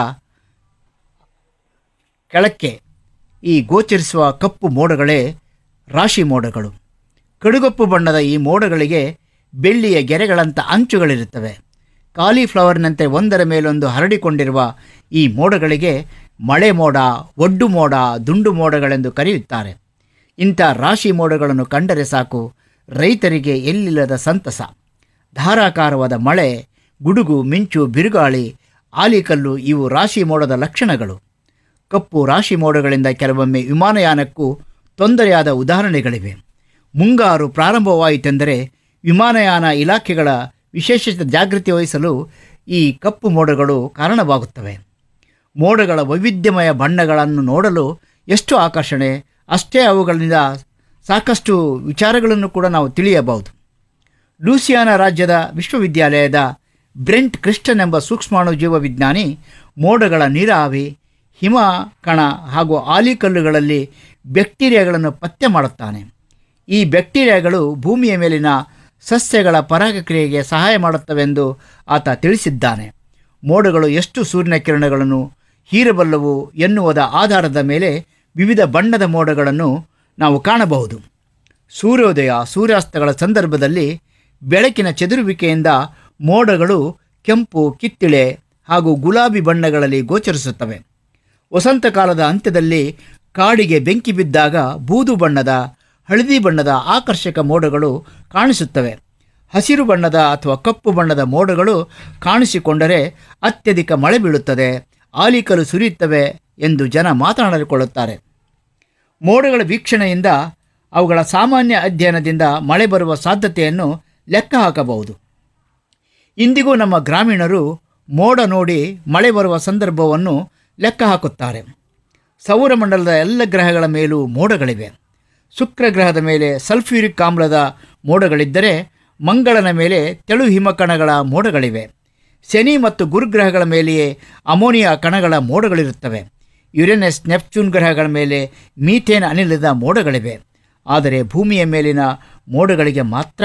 ಕೆಳಕ್ಕೆ ಈ ಗೋಚರಿಸುವ ಕಪ್ಪು ಮೋಡಗಳೇ ರಾಶಿ ಮೋಡಗಳು ಕಡುಗಪ್ಪು ಬಣ್ಣದ ಈ ಮೋಡಗಳಿಗೆ ಬೆಳ್ಳಿಯ ಗೆರೆಗಳಂಥ ಅಂಚುಗಳಿರುತ್ತವೆ ಕಾಲಿಫ್ಲವರ್ನಂತೆ ಒಂದರ ಮೇಲೊಂದು ಹರಡಿಕೊಂಡಿರುವ ಈ ಮೋಡಗಳಿಗೆ ಮಳೆ ಮೋಡ ಒಡ್ಡು ಮೋಡ ದುಂಡು ಮೋಡಗಳೆಂದು ಕರೆಯುತ್ತಾರೆ ಇಂಥ ರಾಶಿ ಮೋಡಗಳನ್ನು ಕಂಡರೆ ಸಾಕು ರೈತರಿಗೆ ಎಲ್ಲಿಲ್ಲದ ಸಂತಸ ಧಾರಾಕಾರವಾದ ಮಳೆ ಗುಡುಗು ಮಿಂಚು ಬಿರುಗಾಳಿ ಆಲಿಕಲ್ಲು ಇವು ರಾಶಿ ಮೋಡದ ಲಕ್ಷಣಗಳು ಕಪ್ಪು ರಾಶಿ ಮೋಡಗಳಿಂದ ಕೆಲವೊಮ್ಮೆ ವಿಮಾನಯಾನಕ್ಕೂ ತೊಂದರೆಯಾದ ಉದಾಹರಣೆಗಳಿವೆ ಮುಂಗಾರು ಪ್ರಾರಂಭವಾಯಿತೆಂದರೆ ವಿಮಾನಯಾನ ಇಲಾಖೆಗಳ ವಿಶೇಷ ಜಾಗೃತಿ ವಹಿಸಲು ಈ ಕಪ್ಪು ಮೋಡಗಳು ಕಾರಣವಾಗುತ್ತವೆ ಮೋಡಗಳ ವೈವಿಧ್ಯಮಯ ಬಣ್ಣಗಳನ್ನು ನೋಡಲು ಎಷ್ಟು ಆಕರ್ಷಣೆ ಅಷ್ಟೇ ಅವುಗಳಿಂದ ಸಾಕಷ್ಟು ವಿಚಾರಗಳನ್ನು ಕೂಡ ನಾವು ತಿಳಿಯಬಹುದು ಲೂಸಿಯಾನ ರಾಜ್ಯದ ವಿಶ್ವವಿದ್ಯಾಲಯದ ಬ್ರೆಂಟ್ ಕ್ರಿಸ್ಟನ್ ಎಂಬ ಸೂಕ್ಷ್ಮಾಣು ಜೀವ ವಿಜ್ಞಾನಿ ಮೋಡಗಳ ನೀರಾವಿ ಹಿಮ ಕಣ ಹಾಗೂ ಆಲಿಕಲ್ಲುಗಳಲ್ಲಿ ಬ್ಯಾಕ್ಟೀರಿಯಾಗಳನ್ನು ಪತ್ತೆ ಮಾಡುತ್ತಾನೆ ಈ ಬ್ಯಾಕ್ಟೀರಿಯಾಗಳು ಭೂಮಿಯ ಮೇಲಿನ ಸಸ್ಯಗಳ ಪರಾಗಕ್ರಿಯೆಗೆ ಸಹಾಯ ಮಾಡುತ್ತವೆಂದು ಆತ ತಿಳಿಸಿದ್ದಾನೆ ಮೋಡಗಳು ಎಷ್ಟು ಸೂರ್ಯನ ಕಿರಣಗಳನ್ನು ಹೀರಬಲ್ಲವು ಎನ್ನುವುದ ಆಧಾರದ ಮೇಲೆ ವಿವಿಧ ಬಣ್ಣದ ಮೋಡಗಳನ್ನು ನಾವು ಕಾಣಬಹುದು ಸೂರ್ಯೋದಯ ಸೂರ್ಯಾಸ್ತಗಳ ಸಂದರ್ಭದಲ್ಲಿ ಬೆಳಕಿನ ಚೆದುರುವಿಕೆಯಿಂದ ಮೋಡಗಳು ಕೆಂಪು ಕಿತ್ತಿಳೆ ಹಾಗೂ ಗುಲಾಬಿ ಬಣ್ಣಗಳಲ್ಲಿ ಗೋಚರಿಸುತ್ತವೆ ವಸಂತಕಾಲದ ಅಂತ್ಯದಲ್ಲಿ ಕಾಡಿಗೆ ಬೆಂಕಿ ಬಿದ್ದಾಗ ಬೂದು ಬಣ್ಣದ ಹಳದಿ ಬಣ್ಣದ ಆಕರ್ಷಕ ಮೋಡಗಳು ಕಾಣಿಸುತ್ತವೆ ಹಸಿರು ಬಣ್ಣದ ಅಥವಾ ಕಪ್ಪು ಬಣ್ಣದ ಮೋಡಗಳು ಕಾಣಿಸಿಕೊಂಡರೆ ಅತ್ಯಧಿಕ ಮಳೆ ಬೀಳುತ್ತದೆ ಆಲಿಕಲು ಸುರಿಯುತ್ತವೆ ಎಂದು ಜನ ಮಾತನಾಡಿಕೊಳ್ಳುತ್ತಾರೆ ಮೋಡಗಳ ವೀಕ್ಷಣೆಯಿಂದ ಅವುಗಳ ಸಾಮಾನ್ಯ ಅಧ್ಯಯನದಿಂದ ಮಳೆ ಬರುವ ಸಾಧ್ಯತೆಯನ್ನು ಲೆಕ್ಕ ಹಾಕಬಹುದು ಇಂದಿಗೂ ನಮ್ಮ ಗ್ರಾಮೀಣರು ಮೋಡ ನೋಡಿ ಮಳೆ ಬರುವ ಸಂದರ್ಭವನ್ನು ಲೆಕ್ಕ ಹಾಕುತ್ತಾರೆ ಸೌರಮಂಡಲದ ಎಲ್ಲ ಗ್ರಹಗಳ ಮೇಲೂ ಮೋಡಗಳಿವೆ ಶುಕ್ರ ಗ್ರಹದ ಮೇಲೆ ಸಲ್ಫ್ಯೂರಿಕ್ ಆಮ್ಲದ ಮೋಡಗಳಿದ್ದರೆ ಮಂಗಳನ ಮೇಲೆ ತೆಳು ಹಿಮಕಣಗಳ ಮೋಡಗಳಿವೆ ಶನಿ ಮತ್ತು ಗುರುಗ್ರಹಗಳ ಮೇಲೆಯೇ ಅಮೋನಿಯಾ ಕಣಗಳ ಮೋಡಗಳಿರುತ್ತವೆ ಯುರೇನಸ್ ನೆಪ್ಚೂನ್ ಗ್ರಹಗಳ ಮೇಲೆ ಮೀಥೇನ್ ಅನಿಲದ ಮೋಡಗಳಿವೆ ಆದರೆ ಭೂಮಿಯ ಮೇಲಿನ ಮೋಡಗಳಿಗೆ ಮಾತ್ರ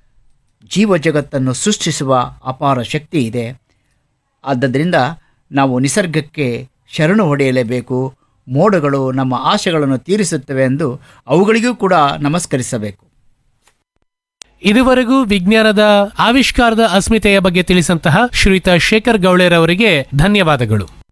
ಜೀವ ಜಗತ್ತನ್ನು ಸೃಷ್ಟಿಸುವ ಅಪಾರ ಶಕ್ತಿ ಇದೆ ಆದ್ದರಿಂದ ನಾವು ನಿಸರ್ಗಕ್ಕೆ ಶರಣು ಹೊಡೆಯಲೇಬೇಕು ಮೋಡಗಳು ನಮ್ಮ ಆಶೆಗಳನ್ನು ತೀರಿಸುತ್ತವೆ ಎಂದು ಅವುಗಳಿಗೂ ಕೂಡ ನಮಸ್ಕರಿಸಬೇಕು ಇದುವರೆಗೂ ವಿಜ್ಞಾನದ ಆವಿಷ್ಕಾರದ ಅಸ್ಮಿತೆಯ ಬಗ್ಗೆ ತಿಳಿಸಂತಹ ಶ್ರೀಯುತ ಶೇಖರ್ ಗೌಳೆರವರಿಗೆ ಧನ್ಯವಾದಗಳು